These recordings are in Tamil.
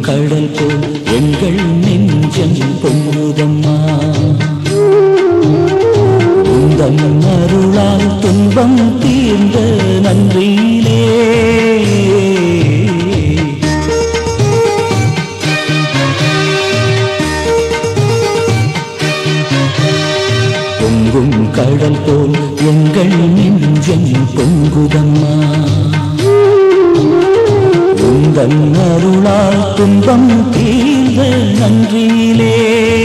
கடல் போல் எங்கள் நெஞ்சம் பொங்குதம்மா உந்தன் அருளால் துன்பம் தீர்ந்த நன்றியிலே பொங்கும் கடல் போல் எங்கள் நெஞ்சம் பொங்குதம்மா உந்தன் அருளால் துன்பம் தீர்ந்த நன்றியிலே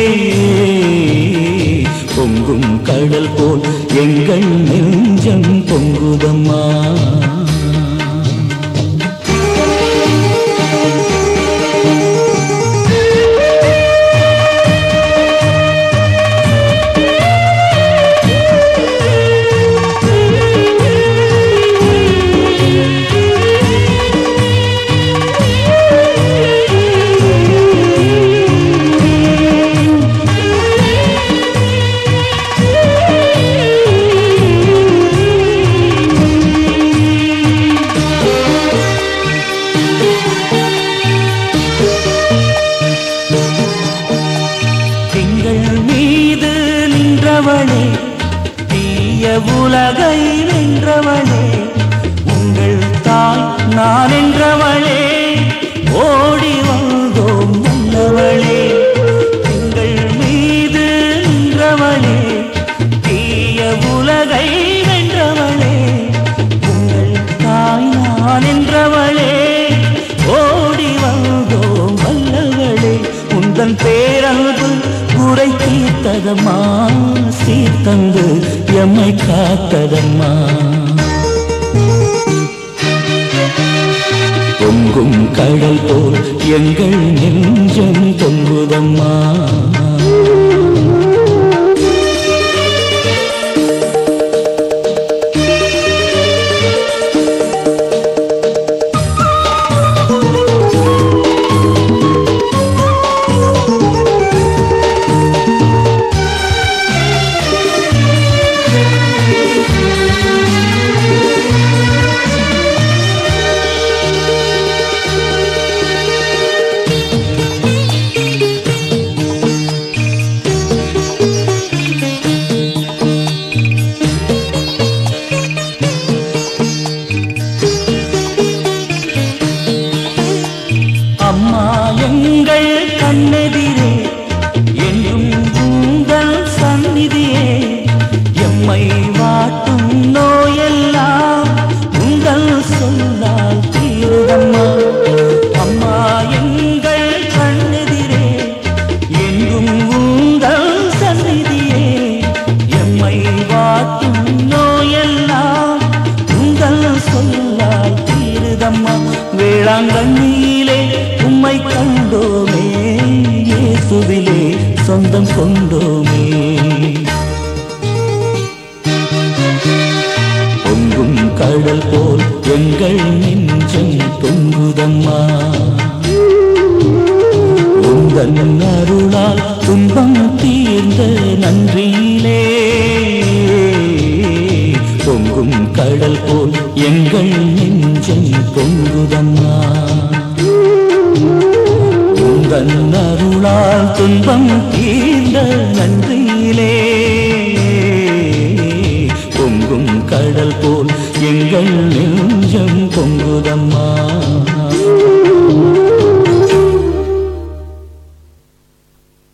பொங்கும் கடல் போல் எங்கள் நெஞ்சம் பொங்குதம்மா திங்கள் மீது நின்றவளே தீய உலகை வென்றவளே உங்கள் தாய் நான் என்றவளே ஓடி வந்தோம் நல்லவளே திங்கள் மீது நின்றவளே தீய உலகை வென்றவளே உங்கள் தாய் நான் என்றவளே ஓடி வந்தோம் வல்லவளே உந்தன் பேரன்பு குறை தீர்த்ததம்மா சீர்த்தந்து எம்மை காத்ததம்மா பொங்கும் கடல் போல் எங்கள் நெஞ்சம் பொங்குதம்மா அம்மா எங்கள் கண்ணெதிரே என்றும் உங்கள் சந்நிதியே எம்மை வாட்டும் நோயெல்லாம் உங்கள் சொல்லால் தீருதம்மா அம்மா எங்கள் கண்ணெதிரே என்றும் உங்கள் சந்நிதியே எம்மை வாட்டும் நோயெல்லாம் உங்கள் சொல்லால் தீருதம்மா வேளாங்கண்ணியிலே உம்மை கண்டோமே இயேசுவிலே சொந்தம் கொண்டோமே பொங்கும் கடல் போல் எங்கள் நெஞ்சம் பொங்குதம்மா உந்தன் அருளால் துன்பம் தீர்ந்த நன்றியிலே பொங்கும் கடல் போல் எங்கள் நெஞ்சம் பொங்குதம்மா உந்தன் அருளால் துன்பம் தீர்ந்த நன்றியிலே பொங்கும் கடல் போல் எங்கள் நெஞ்சம் பொங்குதம்மா